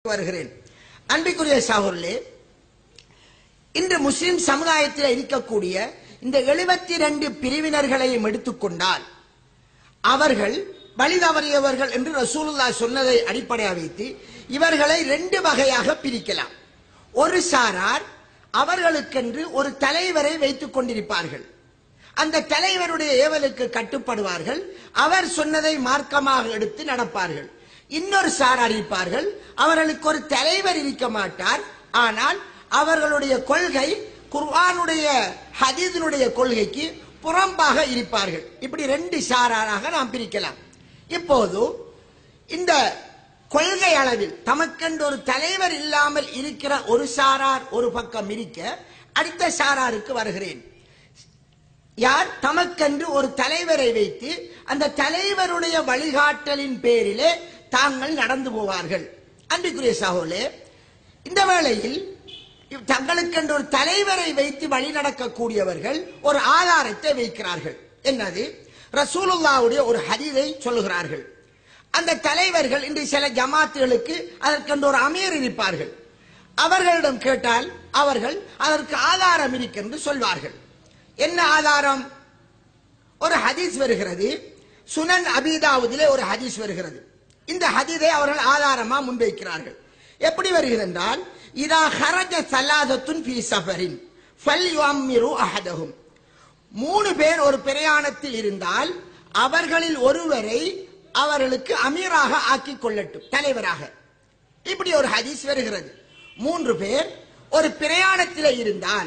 வருகிறேன் அன்பிற்குரிய சகோதரர்களே இன்று முஸ்லிம் சமுதாயத்தில் இருக்கக்கூடிய இந்த எழுபத்தி ரெண்டு பிரிவினர்களையும் எடுத்துக்கொண்டால் அவர்கள் வழி தவறியவர்கள் என்று ரசூலுல்லா சொன்னதை அடிப்படையாக வைத்து இவர்களை ரெண்டு வகையாக பிரிக்கலாம் ஒரு சாரார் அவர்களுக்கென்று ஒரு தலைவரை வைத்துக் கொண்டிருப்பார்கள் அந்த தலைவருடைய ஏவலுக்கு கட்டுப்படுவார்கள் அவர் சொன்னதை மார்க்கமாக எடுத்து நடப்பார்கள் இன்னொரு சாரார் இருப்பார்கள் அவர்களுக்கு ஒரு தலைவர் இருக்க மாட்டார் ஆனால் அவர்களுடைய கொள்கை குர்ஆனுடைய ஹதீதினுடைய கொள்கைக்கு புறம்பாக இருப்பார்கள் இப்படி ரெண்டு சாராராக நாம் பிரிக்கலாம் இப்போது இந்த கொள்கை அளவில் தமக்கென்று ஒரு தலைவர் இல்லாமல் இருக்கிற ஒரு சாரார் ஒரு பக்கம் இருக்க அடுத்த சாராருக்கு வருகிறேன் யார் தமக்கென்று ஒரு தலைவரை வைத்து அந்த தலைவருடைய வழிகாட்டலின் பேரிலே தாங்கள் நடந்து போவார்கள் அன்பிற்குரிய சகோலே இந்த வேளையில் இவ் தங்களுக்கென்று ஒரு தலைவரை வைத்து வழி நடக்கக்கூடியவர்கள் ஒரு ஆதாரத்தை வைக்கிறார்கள் என்னது ரசூலுல்லாவுடைய ஒரு ஹதீதை சொல்லுகிறார்கள் அந்த தலைவர்கள் இன்று சில ஜமாத்துகளுக்கு அதற்கென்று ஒரு அமீர் இருப்பார்கள் அவர்களிடம் கேட்டால் அவர்கள் அதற்கு ஆதாரம் இருக்கின்று சொல்வார்கள் என்ன ஆதாரம் ஒரு ஹதீஸ் வருகிறது சுனன் அபீதாவுதிலே ஒரு ஹதீஸ் வருகிறது இந்த ஹதீதை அவர்கள் ஆதாரமா முன்வைக்கிறார்கள் எப்படி வருகிறது என்றால் இதா ஹரஜ சல்லாதத்துன் ஃபீ சஃபரின் ஃபல் யுஅம்மிரு அஹதஹும் மூணு பேர் ஒரு பிரயாணத்தில் இருந்தால் அவர்களில் ஒருவரை அவர்களுக்கு அமீராக ஆக்கிக் கொள்ளட்டும் தலைவராக இப்படி ஒரு ஹதீஸ் வருகிறது மூன்று பேர் ஒரு பிரயாணத்தில் இருந்தால்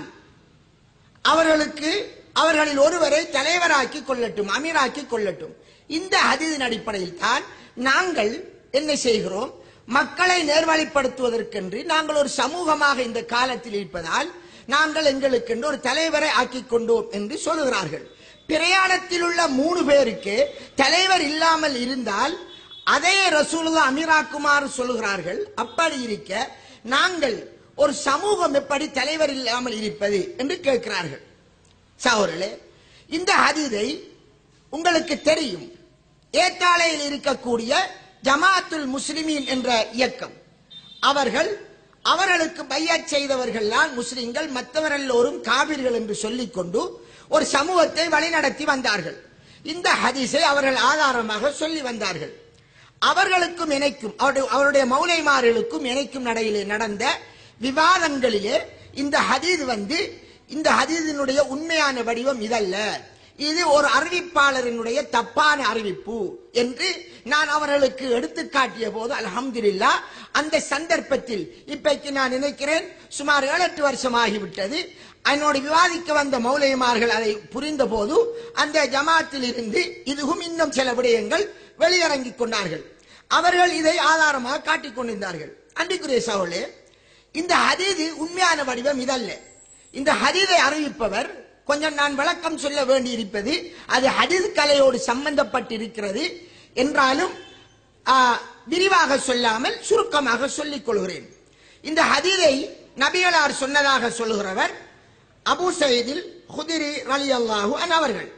அவர்களுக்கு அவர்களில் ஒருவரை தலைவராக்கி கொள்ளட்டும் அமீராக்கி கொள்ளட்டும் இந்த ஹதீதின் அடிப்படையில் தான் நாங்கள் என்ன செய்கிறோம் மக்களை நேர்வழிப்படுத்துவதற்கென்று நாங்கள் ஒரு சமூகமாக இந்த காலத்தில் இருப்பதால் நாங்கள் எங்களுக்கென்று ஒரு தலைவரை ஆக்கிக் கொண்டோம் என்று சொல்லுகிறார்கள் பிரயாணத்தில் உள்ள மூணு பேருக்கு தலைவர் இல்லாமல் இருந்தால் அதே ரசூலுல்லா அமீராக்குமாறு சொல்லுகிறார்கள் அப்படி இருக்க நாங்கள் ஒரு சமூகம் எப்படி தலைவர் இல்லாமல் இருப்பது என்று கேட்கிறார்கள் சகோதரர்களே இந்த ஹதீதை உங்களுக்கு தெரியும் ஏத்தாளையில் இருக்கக்கூடிய ஜமாத்துல் முஸ்லிமீன் என்ற இயக்கம் அவர்கள் அவர்களுக்கு பையச் செய்தவர்கள் தான் முஸ்லிம்கள் மற்றவர் எல்லோரும் காவிர்கள் என்று சொல்லிக்கொண்டு ஒரு சமூகத்தை வழிநடத்தி வந்தார்கள் இந்த ஹதீஸை அவர்கள் ஆதாரமாக சொல்லி வந்தார்கள் அவர்களுக்கும் இணைக்கும் அவருடைய அவருடைய மௌலைமார்களுக்கும் இணைக்கும் நடையிலே நடந்த விவாதங்களிலே இந்த ஹதீது வந்து இந்த ஹதீதினுடைய உண்மையான வடிவம் இதல்ல இது ஒரு அறிவிப்பாளரினுடைய தப்பான அறிவிப்பு என்று நான் அவர்களுக்கு எடுத்து காட்டிய போது அல்ஹம்துலில்லா அந்த சந்தர்ப்பத்தில் இப்பைக்கு நான் நினைக்கிறேன் சுமார் ஏழு எட்டு வருஷம் ஆகிவிட்டது என்னோடு விவாதிக்க வந்த மௌலியமார்கள் அதை புரிந்த போது அந்த ஜமாத்தில் இருந்து இதுவும் இன்னும் சில விடயங்கள் வெளியிறங்கிக் கொண்டார்கள் அவர்கள் இதை ஆதாரமாக காட்டிக் கொண்டிருந்தார்கள் அன்றைக்குரிய சவுளே இந்த ஹதீது உண்மையான வடிவம் இதல்ல இந்த ஹதீதை அறிவிப்பவர் கொஞ்சம் நான் விளக்கம் சொல்ல வேண்டியிருப்பது அது ஹதீஸ் கலையோடு சம்பந்தப்பட்டிருக்கிறது என்றாலும் ஆ, விரிவாக சொல்லாமல் சுருக்கமாக சொல்லிக் கொள்கிறேன் இந்த ஹதீதை நபிகளார் சொன்னதாக சொல்லுகிறவர் அபு சயீதில் ஹுதிரி ரலி அல்லாஹு அவர்கள்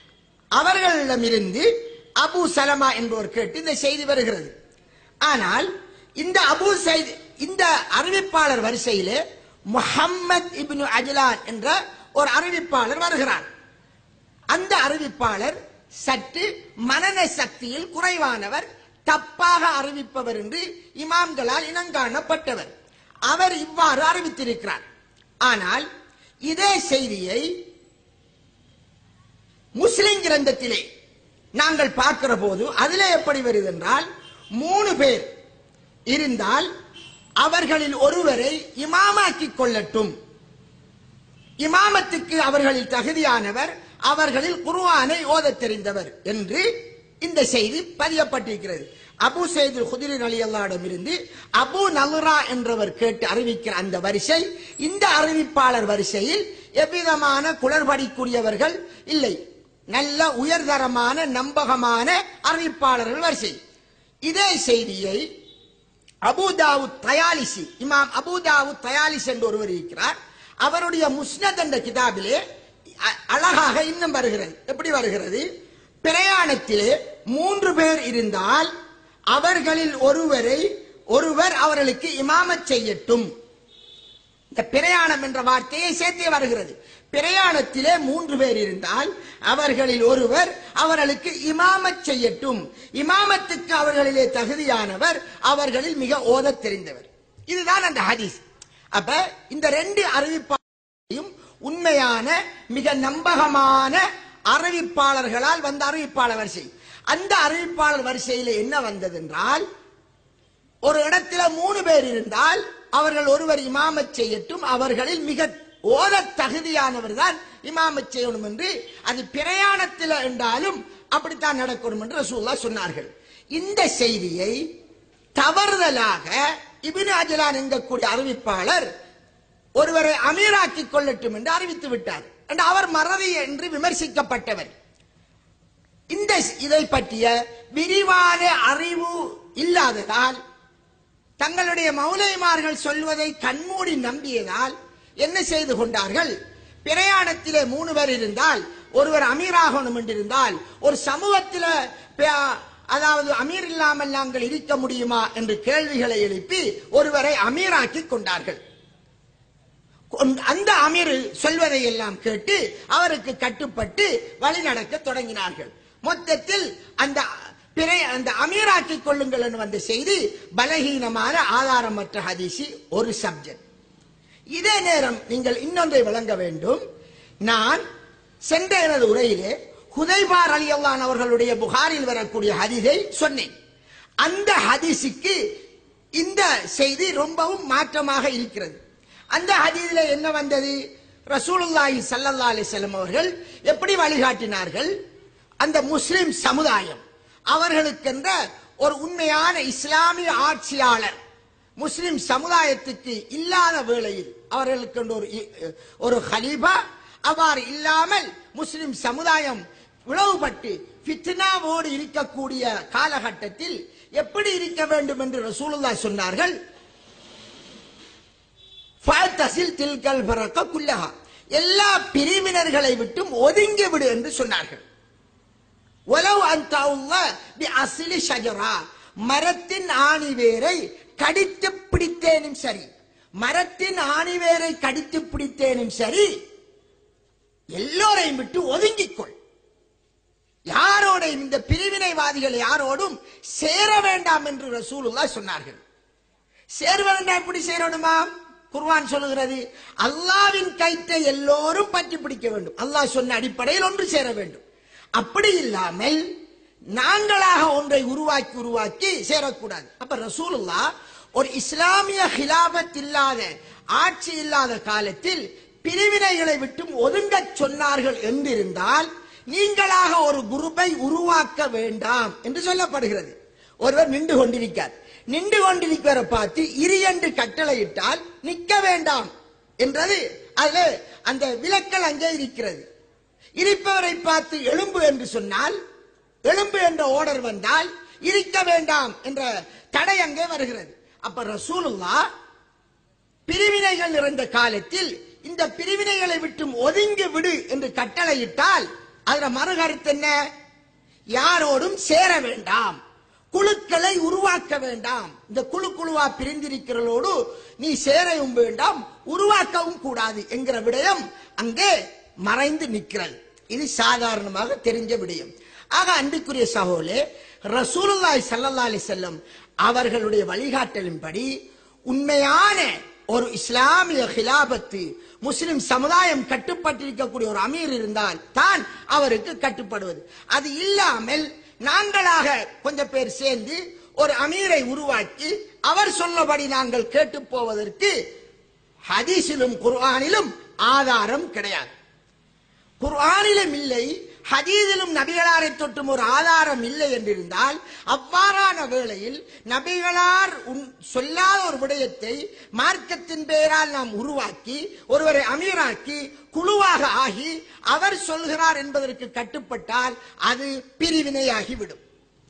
அவர்களிடமிருந்து அபு சலமா என்பவர் கேட்டு இந்த செய்தி வருகிறது ஆனால் இந்த அபு சைத் இந்த அறிவிப்பாளர் வரிசையிலே முஹம்மத் இப்னு அஜ்லான் என்ற ஒரு அறிவிப்பாளர் வருகிறார் அந்த அறிவிப்பாளர் சற்று மனன சக்தியில் குறைவானவர் தப்பாக அறிவிப்பவர் என்று இமாம்களால் இனங்காணப்பட்டவர் அவர் இவ்வாறு அறிவித்திருக்கிறார் ஆனால் இதே செய்தியை முஸ்லிம் கிரந்தத்திலே நாங்கள் பார்க்கிற போது அதிலே எப்படி வருது என்றால் மூணு பேர் இருந்தால் அவர்களில் ஒருவரை இமாமாக்கிக் கொள்ளட்டும் இமாமத்துக்கு அவர்களில் தகுதியானவர் அவர்களில் குர்ஆனை ஓதத் தெரிந்தவர் என்று இந்த செய்தி பதியப்பட்டிருக்கிறது அபு சைதுல் குதிரின் அலி இருந்து அபு நலுரா என்றவர் கேட்டு அறிவிக்கிற அந்த வரிசை இந்த அறிவிப்பாளர் வரிசையில் எவ்விதமான குளறுபடிக்குரியவர்கள் இல்லை நல்ல உயர்தரமான நம்பகமான அறிவிப்பாளர்கள் வரிசை இதே செய்தியை அபுதாவுத் தயாலிசி இமாம் அபுதாவுத் தயாலிஸ் என்று ஒருவர் இருக்கிறார் அவருடைய முஸ்னத் என்ற கிதாபிலே அ- அழகாக இன்னும் வருகிறது எப்படி வருகிறது பிரயாணத்திலே மூன்று பேர் இருந்தால் அவர்களில் ஒருவரை ஒருவர் அவர்களுக்கு இமாமத் செய்யட்டும் இந்த பிரயாணம் என்ற வார்த்தையை சேர்த்தே வருகிறது பிரயாணத்திலே மூன்று பேர் இருந்தால் அவர்களில் ஒருவர் அவர்களுக்கு இமாமத் செய்யட்டும் இமாமத்துக்கு அவர்களிலே தகுதியானவர் அவர்களில் மிக ஓதத் தெரிந்தவர் இதுதான் அந்த ஹதீஸ் அப்ப இந்த ரெண்டு அறிவிப்பாளையும் உண்மையான மிக நம்பகமான அறிவிப்பாளர்களால் வந்த அறிவிப்பாளர் வரிசை அந்த அறிவிப்பாளர் வரிசையில என்ன வந்தது என்றால் ஒரு இடத்துல மூணு பேர் இருந்தால் அவர்கள் ஒருவர் இமாமத் செய்யட்டும் அவர்களில் மிக ஓத தகுதியானவர் தான் இமாமத் செய்யணும் என்று அது பிரயாணத்தில் என்றாலும் அப்படித்தான் நடக்கணும் என்று ரசூல்லா சொன்னார்கள் இந்த செய்தியை தவறுதலாக இபின் அஜலான் என்கக்கூடிய அறிவிப்பாளர் ஒருவரை அமீராக்கிக் கொள்ளட்டும் என்று அறிவித்து விட்டார் என்று அவர் மறதி என்று விமர்சிக்கப்பட்டவர் இந்த இதை பற்றிய விரிவான அறிவு இல்லாததால் தங்களுடைய மௌலைமார்கள் சொல்வதை கண்மூடி நம்பியதால் என்ன செய்து கொண்டார்கள் பிரயாணத்திலே மூணு பேர் இருந்தால் ஒருவர் அமீராகணும் என்றிருந்தால் ஒரு சமூகத்தில் அதாவது அமீர் இல்லாமல் நாங்கள் இருக்க முடியுமா என்று கேள்விகளை எழுப்பி ஒருவரை அமீராக்கி கொண்டார்கள் கொண்- அந்த அமீர் சொல்வதை எல்லாம் கேட்டு அவருக்கு கட்டுப்பட்டு வழி நடக்க தொடங்கினார்கள் மொத்தத்தில் அந்த பிறை அந்த அமீராக்கிக் கொள்ளுங்கள் என்று வந்த செய்தி பலகீனமான ஆதாரமற்ற ஹதீசி ஒரு சப்ஜெக்ட் இதே நேரம் நீங்கள் இன்னொன்றை விளங்க வேண்டும் நான் சென்ற எனது உரையிலே ஹுதைபார் அலி அல்லான் அவர்களுடைய புகாரில் வரக்கூடிய ஹதீஸை சொன்னேன் அந்த ஹதீஸுக்கு இந்த செய்தி ரொம்பவும் மாற்றமாக இருக்கிறது அந்த ஹதீஸில் என்ன வந்தது ரசூலுல்லாஹி ஸல்லல்லாஹு அலைஹி வஸல்லம் அவர்கள் எப்படி வழிகாட்டினார்கள் அந்த முஸ்லிம் சமுதாயம் அவர்களுக்கென்ற ஒரு உண்மையான இஸ்லாமிய ஆட்சியாளர் முஸ்லிம் சமுதாயத்துக்கு இல்லாத வேளையில் அவர்களுக்கு ஒரு ஒரு ஹலீஃபா அவ்வாறு இல்லாமல் முஸ்லிம் சமுதாயம் பிளவுபட்டு ஃபித்னாவோடு இருக்கக்கூடிய காலகட்டத்தில் எப்படி இருக்க வேண்டும் என்று ரசூலுல்லாஹ் சொன்னார்கள் ஃபஅத்தசில் தில்கல் ஃபரக்க குல்லஹா எல்லா பிரிவினர்களை விட்டும் ஒதுங்கி விடு என்று சொன்னார்கள் ஒலவ் அந்த பி அசிலி ஷஜரா மரத்தின் ஆணிவேரை கடித்து பிடித்தேனும் சரி மரத்தின் ஆணிவேரை கடித்து பிடித்தேனும் சரி எல்லோரையும் விட்டு ஒதுங்கிக்கொள் யாரோடையும் இந்த பிரிவினைவாதிகள் யாரோடும் சேர வேண்டாம் என்று ரசூலுல்லாஹ் சொன்னார்கள் சேர்வதா எப்படி சேரணுமா குர்ஆன் சொல்லுகிறது அல்லாவின் கைத்தை எல்லோரும் பற்றி பிடிக்க வேண்டும் அல்லாஹ் சொன்ன அடிப்படையில் ஒன்று சேர வேண்டும் அப்படி இல்லாமல் நாங்களாக ஒன்றை உருவாக்கி உருவாக்கி சேரக்கூடாது அப்ப ரசூலுல்லா ஒரு இஸ்லாமிய ஹிலாபத் இல்லாத ஆட்சி இல்லாத காலத்தில் பிரிவினைகளை விட்டும் ஒதுங்கச் சொன்னார்கள் என்றிருந்தால் நீங்களாக ஒரு குரூப்பை உருவாக்க வேண்டாம் என்று சொல்லப்படுகிறது ஒருவர் நின்று கொண்டிருக்கார் நின்று கொண்டிருக்கிற பார்த்து இரு என்று கட்டளையிட்டால் நிற்க வேண்டாம் என்றது அதுல அந்த விலக்கல் அங்கே இருக்கிறது இருப்பவரை பார்த்து எழும்பு என்று சொன்னால் எழும்பு என்ற ஓர்டர் வந்தால் இருக்க வேண்டாம் என்ற தடை அங்கே வருகிறது அப்ப ரசூலுல்லா பிரிவினைகள் நிறைந்த காலத்தில் இந்த பிரிவினைகளை விட்டும் ஒதுங்கி விடு என்று கட்டளையிட்டால் அதுல மறுகருத்து என்ன யாரோடும் சேர வேண்டாம் குழுக்களை உருவாக்க வேண்டாம் இந்த குழு குழுவா பிரிந்திருக்கிறதோடு நீ சேரவும் வேண்டாம் உருவாக்கவும் கூடாது என்கிற விடயம் அங்கே மறைந்து நிற்கிறது இது சாதாரணமாக தெரிஞ்ச விடயம் ஆக அன்பிற்குரிய சகோலே ரசூலுல்லாஹி ஸல்லல்லாஹு அலைஹி வஸல்லம் அவர்களுடைய வழிகாட்டலின்படி உண்மையான ஒரு இஸ்லாமிய ஹிலாபத்து முஸ்லிம் சமுதாயம் கட்டுப்பட்டிருக்கக்கூடிய ஒரு அமீர் இருந்தால் தான் அவருக்கு கட்டுப்படுவது அது இல்லாமல் நாங்களாக கொஞ்சம் பேர் சேர்ந்து ஒரு அமீரை உருவாக்கி அவர் சொன்னபடி நாங்கள் கேட்டு போவதற்கு ஹதீஸிலும் குர்ஆனிலும் ஆதாரம் கிடையாது குர்ஆனிலும் இல்லை ஹதீதிலும் நபிகளாரை தொட்டும் ஒரு ஆதாரம் இல்லை என்றிருந்தால் அவ்வாறான வேளையில் நபிகளார் உன்- சொல்லாத ஒரு விடயத்தை மார்க்கத்தின் பெயரால் நாம் உருவாக்கி ஒருவரை அமீராக்கி குழுவாக ஆகி அவர் சொல்கிறார் என்பதற்கு கட்டுப்பட்டால் அது பிரிவினையாகிவிடும்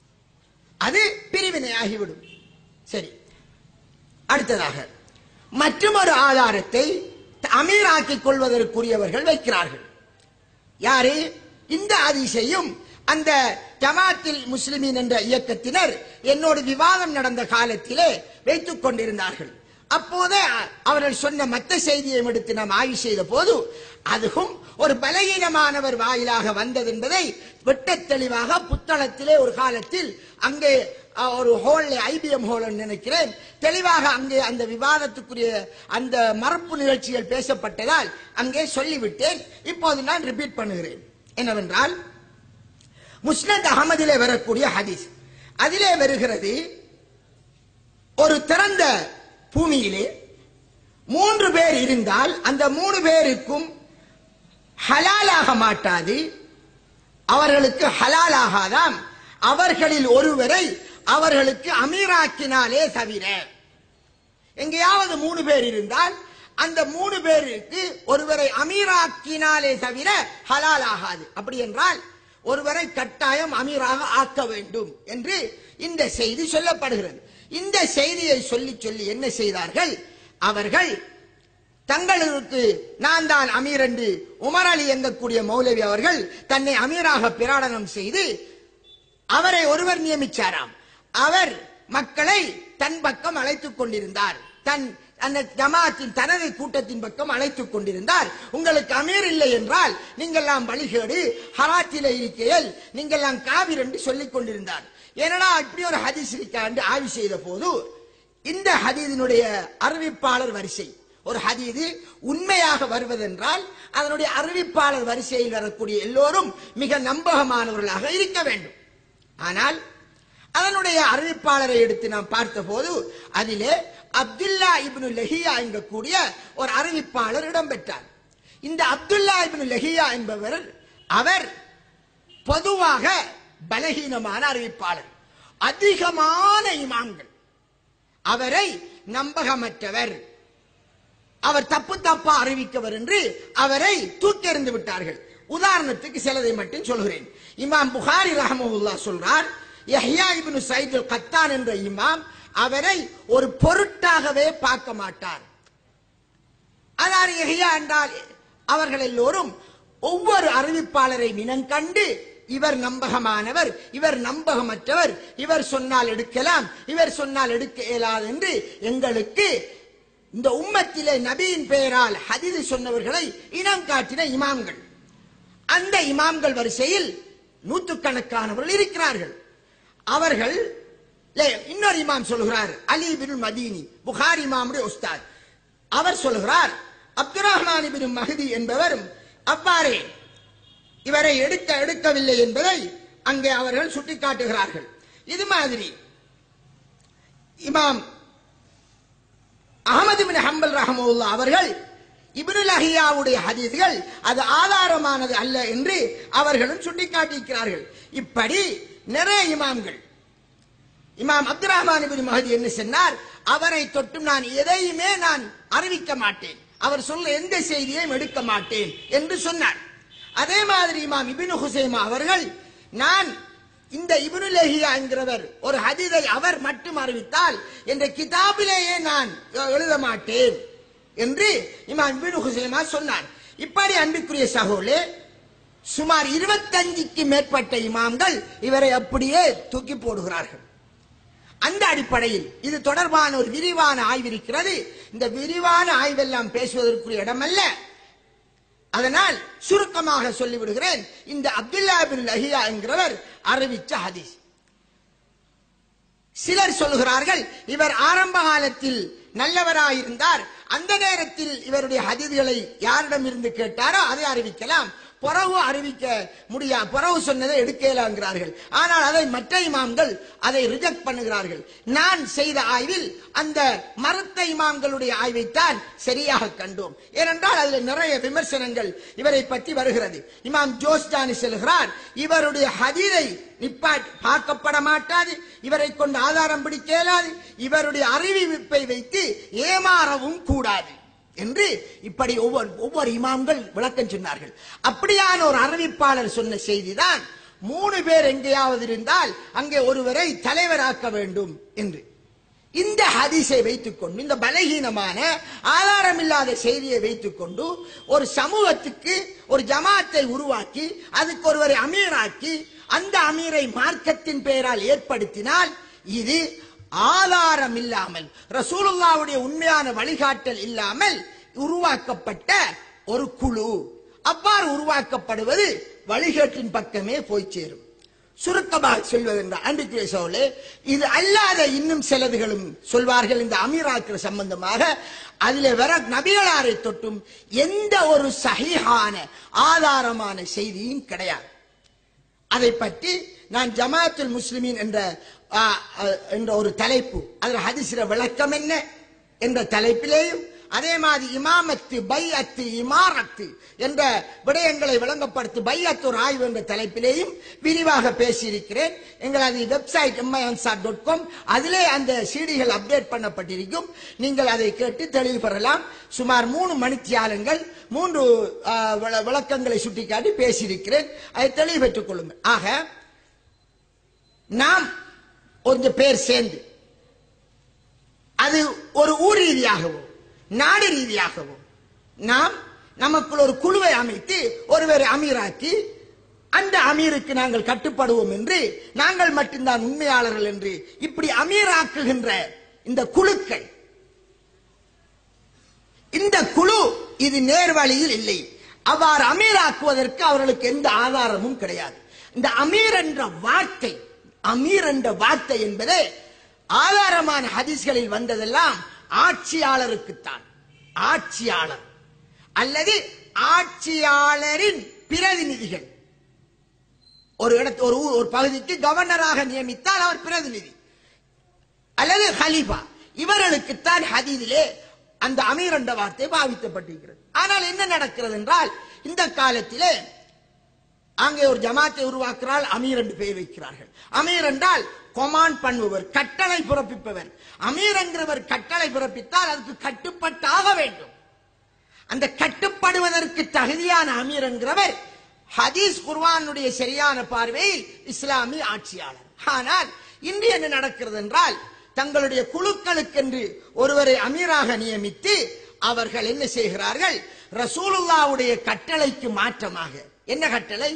அது பிரிவினையாகிவிடும் சரி அடுத்ததாக மற்றொரு ஆதாரத்தை அமீராக்கிக் கொள்வதற்குரியவர்கள் வைக்கிறார்கள் யாரு இந்த அதிசயம் அந்த ஜமாத்தில் முஸ்லிமீன் என்ற இயக்கத்தினர் என்னோடு விவாதம் நடந்த காலத்திலே வைத்துக் கொண்டிருந்தார்கள் அப்போதே அவர்கள் சொன்ன மற்ற செய்தியை எடுத்து நாம் ஆய்வு செய்த போது அதுவும் ஒரு பலகீனமானவர் வாயிலாக வந்தது என்பதை வெட்டத் தெளிவாக புத்தளத்திலே ஒரு காலத்தில் அங்கே அஹ், ஒரு ஹோல் ஐபிஎம் ஹோல் நினைக்கிறேன் தெளிவாக அங்கே அந்த விவாதத்துக்குரிய அந்த மரப்பு நிகழ்ச்சிகள் பேசப்பட்டதால் அங்கே சொல்லிவிட்டேன் இப்போது நான் ரிப்பீட் பண்ணுகிறேன் என்னவென்றால் முஸ்னத் அகமதிலே வரக்கூடிய ஹதீஸ் அதிலே வருகிறது ஒரு திறந்த பூமியிலே மூன்று பேர் இருந்தால் அந்த மூணு பேருக்கும் ஹலாலாக மாட்டாது அவர்களுக்கு ஹலாலாகாதாம் அவர்களில் ஒருவரை அவர்களுக்கு அமீராக்கினாலே தவிர எங்கேயாவது மூணு பேர் இருந்தால் அந்த மூணு பேருக்கு ஒருவரை அமீராக்கினாலே தவிர ஹலால் ஆகாது அப்படி என்றால் ஒருவரை கட்டாயம் அமீராக ஆக்க வேண்டும் என்று இந்த செய்தி சொல்லப்படுகிறது இந்த செய்தியை சொல்லி சொல்லி என்ன செய்தார்கள் அவர்கள் தங்களுக்கு நான் தான் அமீர் என்று உமர் அலி எங்கக்கூடிய மௌலவி அவர்கள் தன்னை அமீராக பிரகடனம் செய்து அவரை ஒருவர் நியமிச்சாராம் அவர் மக்களை தன் பக்கம் அழைத்துக் கொண்டிருந்தார் தன் அந்த ஜமாத்தின் தனது கூட்டத்தின் பக்கம் அழைத்துக் கொண்டிருந்தார் உங்களுக்கு அமீர் இல்லை என்றால் நீங்கெல்லாம் வழிகேடு ஹராத்தில இருக்கையில் நீங்கெல்லாம் காவிர் என்று சொல்லிக் கொண்டிருந்தார் ஏனடா இப்படி ஒரு ஹதீஸ் இருக்காண்டு ஆய்வு செய்த போது இந்த ஹதீதினுடைய அறிவிப்பாளர் வரிசை ஒரு ஹதீது உண்மையாக வருவதென்றால் அதனுடைய அறிவிப்பாளர் வரிசையில் வரக்கூடிய எல்லோரும் மிக நம்பகமானவர்களாக இருக்க வேண்டும் ஆனால் அதனுடைய அறிவிப்பாளரை எடுத்து நாம் பார்த்தபோது அதிலே அப்துல்லா இப்னு லஹியா என்கக்கூடிய ஒரு அறிவிப்பாளர் இடம்பெற்றார் இந்த அப்துல்லா இப்னு லஹியா என்பவர் அவர் பொதுவாக பலகீனமான அறிவிப்பாளர் அதிகமான இமாம்கள் அவரை நம்பகமற்றவர் அவர் தப்பு தப்பா அறிவிக்கவர் என்று அவரை தூக்கெறிந்து விட்டார்கள் உதாரணத்துக்கு சிலதை மட்டும் சொல்கிறேன் இமாம் புகாரி ரஹமுல்லா சொல்றார் யஹ்யா இப்னு சைத் கத்தான் என்ற இமாம் அவரை ஒரு பொருட்டாகவே பார்க்க மாட்டார் அதாவது யஹ்யா என்றால் அவர்கள் எல்லோரும் ஒவ்வொரு அறிவிப்பாளரை இனங்கண்டு இவர் நம்பகமானவர் இவர் நம்பகமற்றவர் இவர் சொன்னால் எடுக்கலாம் இவர் சொன்னால் எடுக்க இயலாது என்று எங்களுக்கு இந்த உம்மத்திலே நபியின் பெயரால் ஹதீது சொன்னவர்களை இனம் காட்டின இமாம்கள் அந்த இமாம்கள் வரிசையில் நூற்றுக்கணக்கானவர்கள் இருக்கிறார்கள் அவர்கள் லே, இன்னொரு இமாம் சொல்கிறார் அலி பின் மதீனி புகாரி இமாமுடைய உஸ்தாத் அவர் சொல்கிறார் அப்துல் ரஹ்மான் பின் மஹதி என்பவரும் அவ்வாறே இவரை எடுக்க எடுக்கவில்லை என்பதை அங்கே அவர்கள் சுட்டிக்காட்டுகிறார்கள் இது மாதிரி இமாம் அகமது பின் ஹம்பல் ரஹமுல்லா அவர்கள் இப்னுல் அஹியாவுடைய ஹதீஸ்கள் அது ஆதாரமானது அல்ல என்று அவர்களும் சுட்டிக்காட்டியிருக்கிறார்கள் இப்படி நிறைய இமாம்கள் இமாம் அப்துல் ரஹ்மான் இப்னு மஹதி என்ன சொன்னார் அவரை தொட்டும் நான் எதையுமே நான் அறிவிக்க மாட்டேன் அவர் சொல்ல எந்த செய்தியையும் எடுக்க மாட்டேன் என்று சொன்னார் அதே மாதிரி இமாம் இபின் ஹுசைமா அவர்கள் நான் இந்த இப்னு லஹியா என்கிறவர் ஒரு ஹதீதை அவர் மட்டும் அறிவித்தால் என்ற கிதாபிலேயே நான் எழுத மாட்டேன் என்று இமாம் இபின் ஹுசைமா சொன்னார் இப்படி அன்பிற்குரிய சகோலே சுமார் இருபத்தஞ்சுக்கு மேற்பட்ட இமாம்கள் இவரை அப்படியே தூக்கி போடுகிறார்கள் அந்த அடிப்படையில் இது தொடர்பான ஒரு விரிவான ஆய்வு இருக்கிறது இந்த விரிவான ஆய்வெல்லாம் பேசுவதற்குரிய இடமல்ல அதனால் சுருக்கமாக சொல்லிவிடுகிறேன் இந்த அப்துல்லா பின் லஹியா என்கிறவர் அறிவிச்ச ஹதீஸ் சிலர் சொல்லுகிறார்கள் இவர் ஆரம்ப காலத்தில் நல்லவராயிருந்தார் அந்த நேரத்தில் இவருடைய ஹதீதுகளை யாரிடம் இருந்து கேட்டாரோ அதை அறிவிக்கலாம் புறவு அறிவிக்க முடியா புறவு சொன்னதை எடுக்கலாங்கிறார்கள் ஆனால் அதை மற்ற இமாம்கள் அதை ரிஜெக்ட் பண்ணுகிறார்கள் நான் செய்த ஆய்வில் அந்த மறுத்த இமாம்களுடைய ஆய்வைத்தான் சரியாக கண்டோம் ஏனென்றால் அதில் நிறைய விமர்சனங்கள் இவரை பற்றி வருகிறது இமாம் ஜோஸ்டானி செல்கிறார் இவருடைய ஹதீரை நிப்பாட் பார்க்கப்பட மாட்டாது இவரை கொண்டு ஆதாரம் பிடிக்க இயலாது இவருடைய அறிவிப்பை வைத்து ஏமாறவும் கூடாது என்று இப்படி ஒவ்வொரு ஒவ்வொரு இமாம்கள் விளக்கம் சொன்னார்கள் அப்படியான ஒரு அறிவிப்பாளர் சொன்ன செய்திதான் மூணு பேர் எங்கேயாவது இருந்தால் அங்கே ஒருவரை தலைவராக்க வேண்டும் என்று இந்த ஹதீஸை வைத்துக்கொண்டு இந்த பலகீனமான ஆதாரமில்லாத செய்தியை வைத்துக்கொண்டு ஒரு சமூகத்துக்கு ஒரு ஜமாத்தை உருவாக்கி அதுக்கு ஒருவரை அமீராக்கி அந்த அமீரை மார்க்கத்தின் பெயரால் ஏற்படுத்தினால் இது ஆதாரம் இல்லாமல் ரசூலுல்லாவுடைய உண்மையான வழிகாட்டல் இல்லாமல் உருவாக்கப்பட்ட ஒரு குழு அவ்வாறு உருவாக்கப்படுவது வழிகேட்டின் பக்கமே போய் சேரும் சுருக்கமாக சொல்வதென்றால் அன்றைக்கு சோழே இது அல்லாத இன்னும் சிலதுகளும் சொல்வார்கள் இந்த அமீராக்கள் சம்பந்தமாக அதிலே வர நபிகளாரை தொட்டும் எந்த ஒரு சஹீஹான ஆதாரமான செய்தியும் கிடையாது அதை பற்றி நான் ஜமாத்துல் முஸ்லிமீன் என்ற ஆ, ஆ, என்ற ஒரு தலைப்பு அதில் ஹதீஸ்ல விளக்கம் என்ன என்ற தலைப்பிலேயும் அதே மாதிரி இமாமத்து பையத்து இமாரத்து என்ற விடயங்களை விளங்கப்படுத்தி பையத்து ஒரு ஆய்வு என்ற தலைப்பிலேயும் விரிவாக பேசியிருக்கிறேன் எங்களது வெப்சைட் எம்ஐஎன்சார் டாட் காம் அதிலே அந்த சீடிகள் அப்டேட் பண்ணப்பட்டிருக்கும் நீங்கள் அதை கேட்டு தெளிவு பெறலாம் சுமார் மூணு மணித்தியாலங்கள் மூன்று ஆ, விள- விளக்கங்களை சுட்டிக்காட்டி பேசியிருக்கிறேன் அதை தெளிவு பெற்றுக் கொள்ளுங்கள் ஆக நாம் கொஞ்சம் பேர் சேர்ந்து அது ஒரு ஊர் ரீதியாகவோ நாடு ரீதியாகவோ நாம் நமக்குள் ஒரு குழுவை அமைத்து ஒருவரை அமீராக்கி அந்த அமீருக்கு நாங்கள் கட்டுப்படுவோம் என்று நாங்கள் மட்டும்தான் உண்மையாளர்கள் என்று இப்படி அமீராக்குகின்ற இந்த குழுக்கள் இந்த குழு இது நேர்வழியில் இல்லை அவ்வாறு அமீராக்குவதற்கு அவர்களுக்கு எந்த ஆதாரமும் கிடையாது இந்த அமீர் என்ற வார்த்தை அமீர் என்ற வார்த்தை என்பதே ஆதாரமான ஹதீஸ்களில் வந்ததெல்லாம் ஆட்சியாளருக்குத்தான் ஆட்சியாளர் அல்லது ஆட்சியாளரின் பிரதிநிதிகள் ஒரு இடத்து ஒரு ஊர் ஒரு பகுதிக்கு கவர்னராக நியமித்தால் அவர் பிரதிநிதி அல்லது ஹலீஃபா இவர்களுக்குத்தான் ஹதீதிலே அந்த அமீர் என்ற வார்த்தை பாவிக்கப்பட்டிருக்கிறது ஆனால் என்ன நடக்கிறது என்றால் இந்த காலத்திலே அங்கே ஒரு ஜமாத்தை உருவாக்குறால் அமீர் என்று பெயர் வைக்கிறார்கள் அமீர் என்றால் கொமாண்ட் பண்ணுபவர் கட்டளை பிறப்பிப்பவர் அமீர் என்கிறவர் கட்டளை பிறப்பித்தால் அதுக்கு கட்டுப்பட்டாக வேண்டும் அந்த கட்டுப்படுவதற்கு தகுதியான அமீர் என்கிறவர் ஹதீஸ் குர்வானுடைய சரியான பார்வையில் இஸ்லாமிய ஆட்சியாளர் ஆனால் இன்று என்ன நடக்கிறது என்றால் தங்களுடைய குழுக்களுக்கென்று ஒருவரை அமீராக நியமித்து அவர்கள் என்ன செய்கிறார்கள் ரசூலுல்லாவுடைய கட்டளைக்கு மாற்றமாக என்ன கட்டளை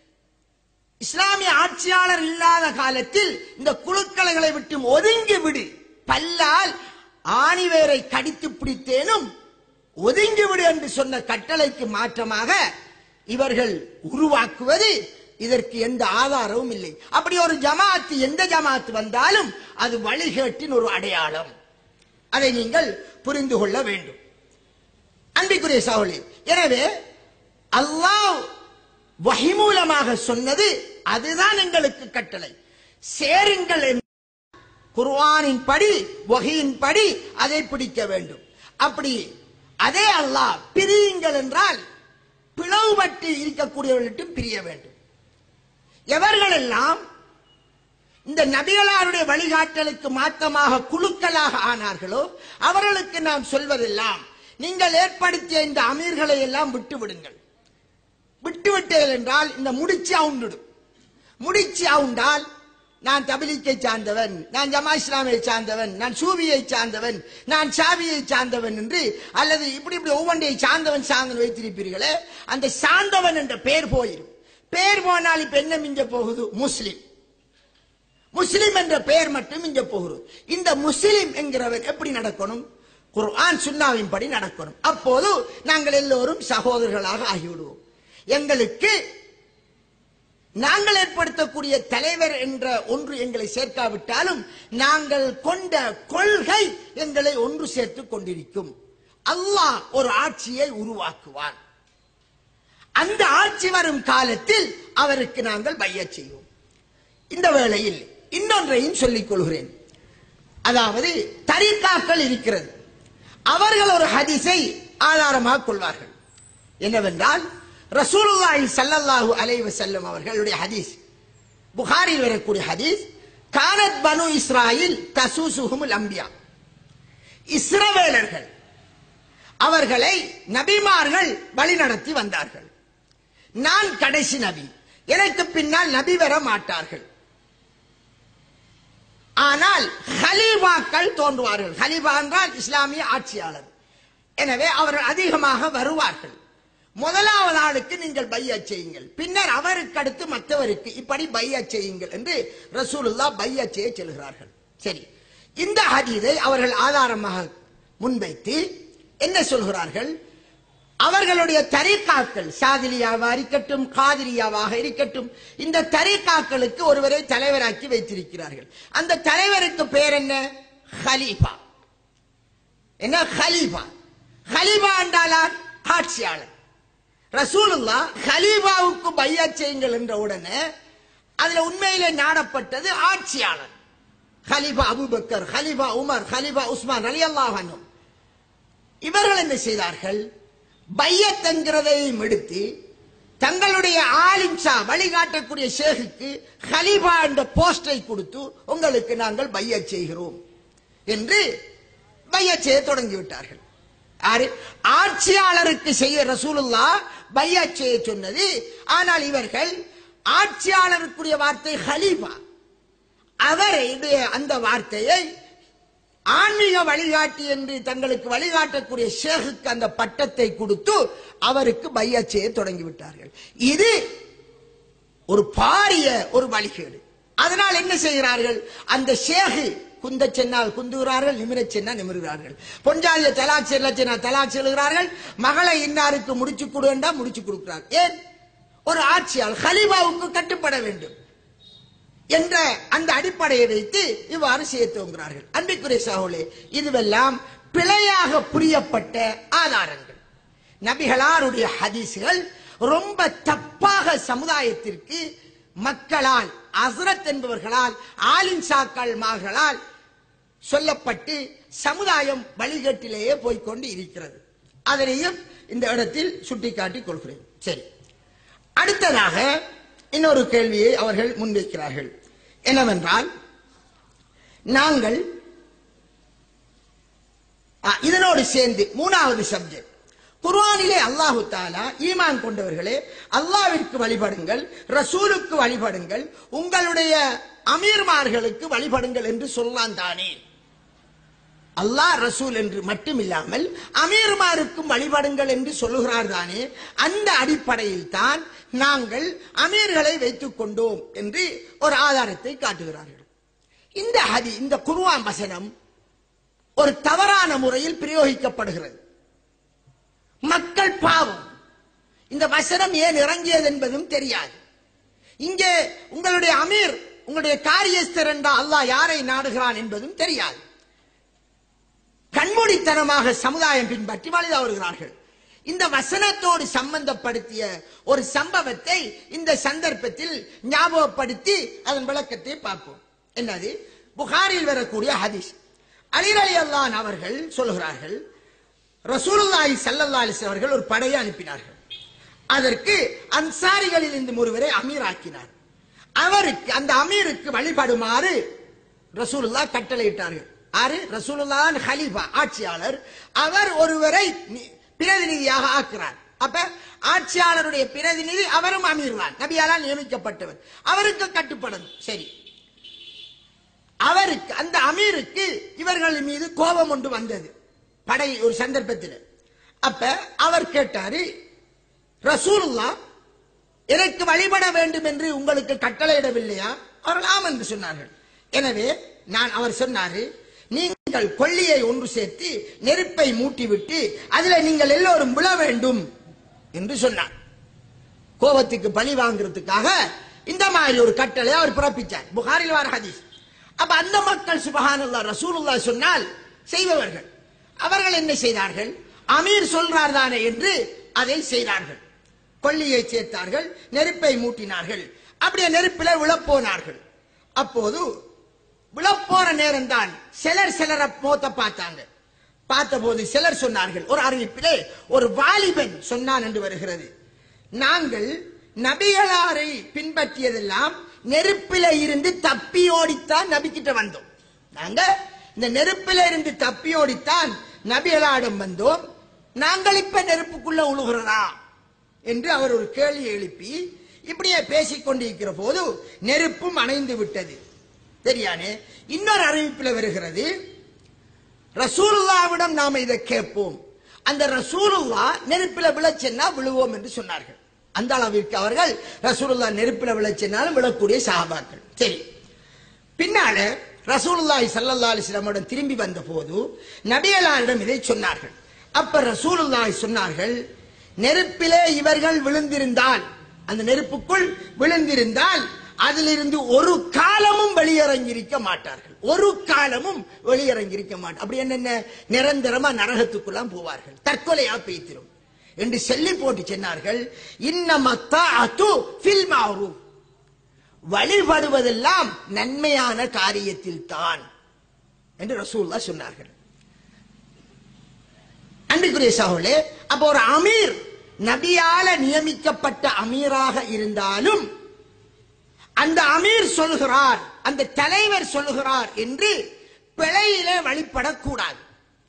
இஸ்லாமிய ஆட்சியாளர் இல்லாத காலத்தில் இந்த குழுக்களை விட்டு ஒதுங்கி விடு பல்லால் ஆணிவேரை கடித்து பிடித்தேனும் ஒதுங்கி விடு என்று சொன்ன கட்டளைக்கு மாற்றமாக இவர்கள் உருவாக்குவது இதற்கு எந்த ஆதாரமும் இல்லை அப்படி ஒரு ஜமாத்து எந்த ஜமாத்து வந்தாலும் அது வழிகேட்டின் ஒரு அடையாளம் அதை நீங்கள் புரிந்து கொள்ள வேண்டும் அன்பிற்குரிய சகோதரி எனவே அல்லாஹ் வஹி மூலமாக சொன்னது அதுதான் எங்களுக்கு கட்டளை சேருங்கள் என்று குர்ஆனின் படி வகையின் படி அதை பிடிக்க வேண்டும் அப்படி அதே அல்லாஹ் பிரியுங்கள் என்றால் பிளவுபட்டு இருக்கக்கூடியவர்களிட்டும் பிரிய வேண்டும் எவர்களெல்லாம் இந்த நபிகளாருடைய வழிகாட்டலுக்கு மாற்றமாக குழுக்களாக ஆனார்களோ அவர்களுக்கு நாம் சொல்வதெல்லாம் நீங்கள் ஏற்படுத்திய இந்த அமீர்களை எல்லாம் விட்டு விடுங்கள் விட்டு விட்டீர்கள் என்றால் இந்த முடிச்சு அவுண்டுடும் முடிச்சு அவுண்டால் நான் தபிலிக்கை சார்ந்தவன் நான் ஜமா இஸ்லாமை சார்ந்தவன் நான் சூபியை சார்ந்தவன் நான் சாவியை சார்ந்தவன் என்று அல்லது இப்படி இப்படி ஒவ்வொன்றை சார்ந்தவன் சார்ந்தவன் வைத்திருப்பீர்களே அந்த சார்ந்தவன் என்ற பெயர் போயிடும் பெயர் போனால் இப்ப என்ன மிஞ்ச போகுது முஸ்லிம் முஸ்லிம் என்ற பெயர் மட்டும் இங்க போகிறது இந்த முஸ்லிம் என்கிறவன் எப்படி நடக்கணும் குர்ஆன் சுன்னாவின் படி நடக்கணும் அப்போது நாங்கள் எல்லோரும் சகோதரர்களாக ஆகிவிடுவோம் எங்களுக்கு நாங்கள் ஏற்படுத்தக்கூடிய தலைவர் என்ற ஒன்று எங்களை சேர்க்காவிட்டாலும் நாங்கள் கொண்ட கொள்கை எங்களை ஒன்று சேர்த்துக் கொண்டிருக்கும் அல்லாஹ் ஒரு ஆட்சியை உருவாக்குவான் அந்த ஆட்சி வரும் காலத்தில் அவருக்கு நாங்கள் பைய செய்வோம் இந்த வேளையில் இன்னொன்றையும் சொல்லிக் கொள்கிறேன் அதாவது தரிகாக்கள் இருக்கிறது அவர்கள் ஒரு ஹதீஸை ஆதாரமாக கொள்வார்கள் என்னவென்றால் ரசூலுல்லாஹி ஸல்லல்லாஹு அலைஹி வஸல்லம் அவர்களுடைய ஹதீஸ் புகாரில் வரக்கூடிய ஹதீஸ் கானத் பனு இஸ்ராயில் தசூசுஹுமுல் அம்பியா இஸ்ரவேலர்கள் அவர்களை நபிமார்கள் வழிநடத்தி வந்தார்கள் நான் கடைசி நபி எனக்கு பின்னால் நபி வர மாட்டார்கள் ஆனால் ஹலீபாக்கள் தோன்றுவார்கள் ஹலீபா என்றால் இஸ்லாமிய ஆட்சியாளர் எனவே அவர்கள் அதிகமாக வருவார்கள் முதலாவது ஆளுக்கு நீங்கள் பையா செய்யுங்கள் பின்னர் அவருக்கு அடுத்து மற்றவருக்கு இப்படி பையா செய்யுங்கள் என்று ரசூலுல்லா பையா செய்ய செல்கிறார்கள் சரி இந்த ஹதீதை அவர்கள் ஆதாரமாக முன்வைத்து என்ன சொல்கிறார்கள் அவர்களுடைய தரீக்காக்கள் சாதிலியாவா இருக்கட்டும் காதிரியாவாக இருக்கட்டும் இந்த தரீக்காக்களுக்கு ஒருவரை தலைவராக்கி வைத்திருக்கிறார்கள் அந்த தலைவருக்கு பேர் என்ன ஹலீஃபா என்ன ஹலீஃபா ஹலீஃபா என்றாலார் ஆட்சியாளர் ரசூலுல்லா ஹலீஃபாவுக்கு பையா செய்யுங்கள் என்ற உடனே அதுல உண்மையிலே நாடப்பட்டது ஆட்சியாளர் ஹலீஃபா அபூபக்கர் ஹலீஃபா உமர் ஹலீஃபா உஸ்மான் அலி அல்லாஹ் இவர்கள் என்ன செய்தார்கள் பையத் என்கிறதையும் எடுத்து தங்களுடைய ஆலிம்சா வழிகாட்டக்கூடிய ஷேகுக்கு ஹலீஃபா என்ற போஸ்டரை கொடுத்து உங்களுக்கு நாங்கள் பையத் செய்கிறோம் என்று பையத் செய்ய தொடங்கி விட்டார்கள் யாரு ஆட்சியாளருக்கு செய்ய ரசூலுல்லா பையத் செய்ய சொன்னது ஆனால் இவர்கள் ஆட்சியாளருக்குரிய வார்த்தை ஹலீஃபா அவருடைய அந்த வார்த்தையை ஆன்மீக வழிகாட்டி என்று தங்களுக்கு வழிகாட்டக்கூடிய ஷேகுக்கு அந்த பட்டத்தை கொடுத்து அவருக்கு பையா செய்ய தொடங்கிவிட்டார்கள் இது ஒரு பாரிய ஒரு வழிகேடு அதனால் என்ன செய்கிறார்கள் அந்த ஷேகு குந்த சென்னால் குந்துகிறார்கள் நிமிரச் சென்னா நிமிர்கிறார்கள் பொஞ்சாலிய தலாக் செல்லச்சென்னா தலாக் செல்கிறார்கள் மகளை இன்னாருக்கு முடிச்சு கொடுண்டா முடிச்சு கொடுக்கிறார் ஏன் ஒரு ஆட்சியால் ஹலீபாவுக்கு கட்டுப்பட வேண்டும் என்ற அந்த அடிப்படையை வைத்து இவ்வாறு செய்ய துவங்குகிறார்கள் அன்பிற்குரிய சகோலே இதுவெல்லாம் பிழையாக புரியப்பட்ட ஆதாரங்கள் நபிகளாருடைய ஹதீஸ்கள் ரொம்ப தப்பாக சமுதாயத்திற்கு மக்களால் அசரத் என்பவர்களால் ஆலின்சாக்கள் மகளால் சொல்லப்பட்டு சமுதாயம் வழிகட்டிலேயே போய்க்கொண்டு இருக்கிறது அதனையும் இந்த இடத்தில் சுட்டிக்காட்டிக் கொள்கிறேன் சரி அடுத்ததாக இன்னொரு கேள்வியை அவர்கள் முன்வைக்கிறார்கள் என்னவென்றால் நாங்கள் ஆ, இதனோடு சேர்ந்து மூணாவது சப்ஜெக்ட் குர்ஆனிலே அல்லாஹு தாலா ஈமான் கொண்டவர்களே அல்லாவிற்கு வழிபடுங்கள் ரசூலுக்கு வழிபடுங்கள் உங்களுடைய அமீர்மார்களுக்கு வழிபடுங்கள் என்று சொல்லலாம் தானே அல்லாஹ் ரசூல் என்று மட்டுமில்லாமல் அமீர்மாருக்கும் வழிபடுங்கள் என்று சொல்லுகிறார் தானே அந்த அடிப்படையில் தான் நாங்கள் அமீர்களை வைத்துக் கொண்டோம் என்று ஒரு ஆதாரத்தை காட்டுகிறார்கள் இந்த ஹதி இந்த குர்ஆன் வசனம் ஒரு தவறான முறையில் பிரயோகிக்கப்படுகிறது மக்கள் பாவம் இந்த வசனம் ஏன் இறங்கியது என்பதும் தெரியாது இங்கே உங்களுடைய அமீர் உங்களுடைய காரியஸ்தர் என்றா அல்லாஹ் யாரை நாடுகிறான் என்பதும் தெரியாது கண்மூடித்தனமாக சமுதாயம் பின்பற்றி வழிதா வருகிறார்கள் இந்த வசனத்தோடு சம்பந்தப்படுத்திய ஒரு சம்பவத்தை இந்த சந்தர்ப்பத்தில் ஞாபகப்படுத்தி அதன் விளக்கத்தை பார்ப்போம் என்னது புகாரில் வரக்கூடிய ஹதீஸ் அலிர் அலி அல்லான் அவர்கள் சொல்கிறார்கள் ரசூலுல்லாஹி ஸல்லல்லாஹு அலைஹி வஸல்லம் அவர்கள் ஒரு படையை அனுப்பினார்கள் அதற்கு அன்சாரிகளில் இருந்து ஒருவரை அமீர் ஆக்கினார் அவருக்கு அந்த அமீருக்கு வழிபடுமாறு ரசூலுல்லா கட்டளையிட்டார்கள் ஆறு ரசூலுல்லான் ஹலீஃபா ஆட்சியாளர் அவர் ஒருவரை நி- பிரதிநிதியாக ஆக்குறார் அப்ப ஆட்சியாளருடைய பிரதிநிதி அவரும் அமீர் தான் நபியாலால் நியமிக்கப்பட்டவர் அவருக்கு கட்டுப்படணும் சரி அவருக்கு அந்த அமீருக்கு இவர்கள் மீது கோபம் ஒன்று வந்தது படை ஒரு சந்தர்ப்பத்தில் அப்ப அவர் கேட்டாரு ரசூலுல்லா எனக்கு வழிபட வேண்டும் என்று உங்களுக்கு கட்டளையிடவில்லையா அவர்கள் ஆம் என்று சொன்னார்கள் எனவே நான் அவர் சொன்னாரு நீங்கள் கொள்ளியை ஒன்று சேர்த்து நெருப்பை மூட்டிவிட்டு அதில் நீங்கள் எல்லோரும் விழ வேண்டும் என்று சொன்னார் கோபத்துக்கு பழி வாங்குறதுக்காக இந்த மாதிரி ஒரு கட்டளை அவர் பிறப்பிச்சார் புகாரில் வார ஹதீஸ் அப்ப அந்த மக்கள் சுபஹானல்லா ரசூலுல்லா சொன்னால் செய்பவர்கள் அவர்கள் என்ன செய்தார்கள் அமீர் சொல்றார் தானே என்று அதை செய்தார்கள் கொள்ளியை சேர்த்தார்கள் நெருப்பை மூட்டினார்கள் அப்படியே நெருப்பில விழப்போனார்கள் அப்போது விழப்போற நேரம் தான் சிலர் சிலர மோத்த பார்த்தாங்க பார்த்தபோது சிலர் சொன்னார்கள் ஒரு அறிவிப்பிலே ஒரு வாலிபன் சொன்னான் என்று வருகிறது நாங்கள் நபிகளாரை பின்பற்றியதெல்லாம் நெருப்பில இருந்து தப்பி ஓடித்தான் நபிக்கிட்ட வந்தோம் நாங்க இந்த நெருப்பில இருந்து தப்பி ஓடித்தான் நபிகளாரிடம் வந்தோம் நாங்கள் இப்ப நெருப்புக்குள்ள உழுகிறதா என்று அவர் ஒரு கேள்வி எழுப்பி இப்படியே பேசிக் கொண்டிருக்கிற போது நெருப்பும் அணைந்து விட்டது தெரியானே இன்னொரு அறிவிப்பில் வருகிறது ரசூலுல்லாவிடம் நாம இதை கேட்போம் அந்த ரசூலுல்லா நெருப்பில விழச்சென்னா விழுவோம் என்று சொன்னார்கள் அந்த அளவிற்கு அவர்கள் ரசூலுல்லா நெருப்பில விழச்சென்னாலும் விழக்கூடிய சஹாபாக்கள் சரி பின்னால ரசூலுல்லாஹி ஸல்லல்லாஹு அலைஹி வஸல்லம் திரும்பி வந்த போது நபியலாரிடம் இதை சொன்னார்கள் அப்ப ரசூலுல்லாஹி சொன்னார்கள் நெருப்பிலே இவர்கள் விழுந்திருந்தால் அந்த நெருப்புக்குள் விழுந்திருந்தால் அதிலிருந்து ஒரு காலமும் வெளியிறங்கியிருக்க மாட்டார்கள் ஒரு காலமும் வெளியிறங்கியிருக்க மாட்டார் அப்படி என்னென்ன நிரந்தரமா நரகத்துக்குள்ளாம் போவார்கள் தற்கொலையா பெய்த்திரும் என்று சொல்லி போட்டு சொன்னார்கள் இன்னமத்தா அத்து ஃபில் மாரூஃப் வழிபடுவதெல்லாம் நன்மையான காரியத்தில் தான் என்று ரசூல்லா சொன்னார்கள் அன்பிற்குரிய சகோதரே அப்ப ஒரு அமீர் நபியால நியமிக்கப்பட்ட அமீராக இருந்தாலும் அந்த அமீர் சொல்கிறார் அந்த தலைவர் சொல்கிறார் என்று பிழையில வழிபடக்கூடாது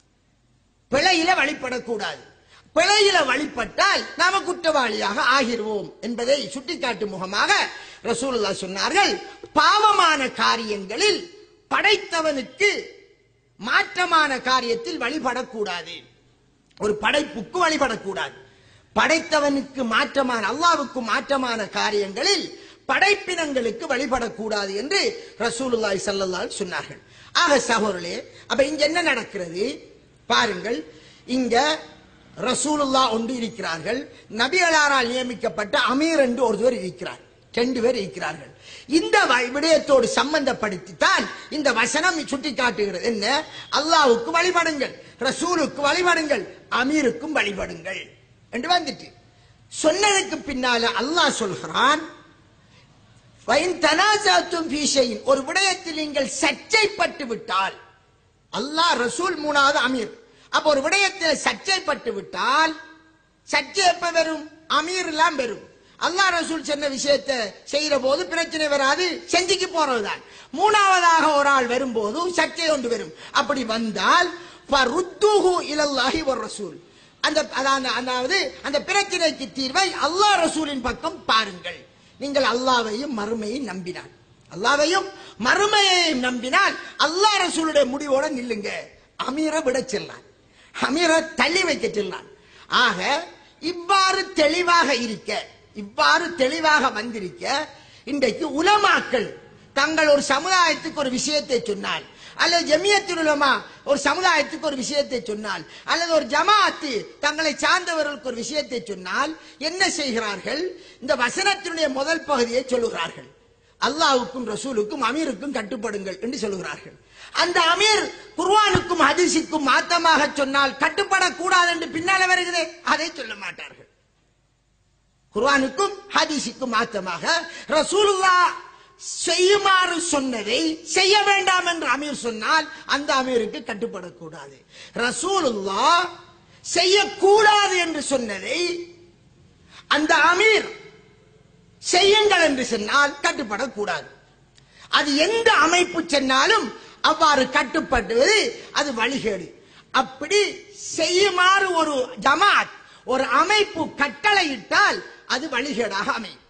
பிழையில வழிபடக்கூடாது பிழையில வழிபட்டால் நாம குற்றவாளியாக ஆகிருவோம் என்பதை சுட்டிக்காட்டும் முகமாக ரசூலுல்லா சொன்னார்கள் பாவமான காரியங்களில் படைத்தவனுக்கு மாற்றமான காரியத்தில் வழிபடக்கூடாது ஒரு படைப்புக்கு வழிபடக்கூடாது படைத்தவனுக்கு மாற்றமான அல்லாவுக்கு மாற்றமான காரியங்களில் படைப்பினங்களுக்கு வழிபடக்கூடாது என்று ரசூலுல்லாஹி ஸல்லல்லாஹு அலைஹி சொன்னார்கள் ஆக சகோதரர்களே அப்ப இங்க என்ன நடக்கிறது பாருங்கள் இங்க ரசூலுல்லா ஒன்று இருக்கிறார்கள் நபிகளாரால் நியமிக்கப்பட்ட அமீர் என்று ஒருவர் இருக்கிறார் ரெண்டு பேர் இருக்கிறார்கள் இந்த வ- விடயத்தோடு சம்பந்தப்படுத்தித்தான் இந்த வசனம் சுட்டி காட்டுகிறது என்ன அல்லாவுக்கு வழிபடுங்கள் ரசூலுக்கு வழிபடுங்கள் அமீருக்கும் வழிபடுங்கள் என்று வந்துட்டு சொன்னதுக்கு பின்னால அல்லாஹ் சொல்கிறான் "வயின் தனாசாத்தும் ஃபீ ஷைஇன்", ஒரு விடயத்தில் நீங்கள் சர்ச்சைப்பட்டு விட்டால் அல்லாஹ் ரசூல் மூணாவது அமீர் அப்ப ஒரு விடயத்தில் சர்ச்சைப்பட்டு விட்டால் சர்ச்சை எப்ப வரும் அமீர் எல்லாம் வரும் அல்லாஹ் ரசூல் சொன்ன விஷயத்தை செய்யற போது பிரச்சனை வராது செஞ்சுக்கு போறதுதான் மூணாவதாக ஒரு ஆள் வரும்போது சர்ச்சை ஒன்று வரும் அப்படி வந்தால் ஃபருத்துஹு இலல்லாஹி ஒரு ரசூல் அந்த அதான் அதாவது அந்த பிரச்சனைக்கு தீர்வை அல்லாஹ் ரசூலின் பக்கம் பாருங்கள் நீங்கள் அல்லாவையும் மறுமையும் நம்பினார் அல்லாவையும் மறுமையையும் நம்பினால் அல்லாஹ் ரசூலுடைய முடிவோட நில்லுங்க அமீரை விட செல்லான் அமீரை தள்ளி வைக்க செல்லான் ஆக இவ்வாறு தெளிவாக இருக்க இவ்வாறு தெளிவாக வந்திருக்க இன்றைக்கு உலமாக்கள் தங்கள் ஒரு சமுதாயத்துக்கு ஒரு விஷயத்தை சொன்னால் அல்லது ஜமியத்துல் உலமா ஒரு சமுதாயத்துக்கு ஒரு விஷயத்தை சொன்னால் அல்லது ஒரு ஜமாஅத்து தங்களை சார்ந்தவர்களுக்கு ஒரு விஷயத்தை சொன்னால் என்ன செய்கிறார்கள் இந்த வசனத்தினுடைய முதல் பகுதியை சொல்லுகிறார்கள் அல்லாஹ்வுக்கும் ரசூலுக்கும் அமீருக்கும் கட்டுப்படுங்கள் என்று சொல்லுகிறார்கள் அந்த அமீர் குர்ஆனுக்கும் ஹதீஸுக்கும் மாத்தமாக சொன்னால் கட்டுப்படக்கூடாது என்று பின்னால வருகிறதே அதை சொல்ல மாட்டார்கள் குர்ஆனுக்கும் ஹதீஸுக்கும் மாத்தமாக ரசூலுல்லா செய்யுமாறு சொன்னதை செய்ய வேண்டாம் என்று அமீர் சொன்னால் அந்த அமீருக்கு கட்டுப்படக்கூடாது ரசூலுல்லா செய்யக்கூடாது என்று சொன்னதை அந்த அமீர் செய்யுங்கள் என்று சொன்னால் கட்டுப்படக்கூடாது அது எந்த அமைப்பு சொன்னாலும் அவ்வாறு கட்டுப்படுவது அது வழிகேடு அப்படி செய்யுமாறு ஒரு ஜமாத் ஒரு அமைப்பு கட்டளையிட்டால் அது வழிகேடாக அமையும்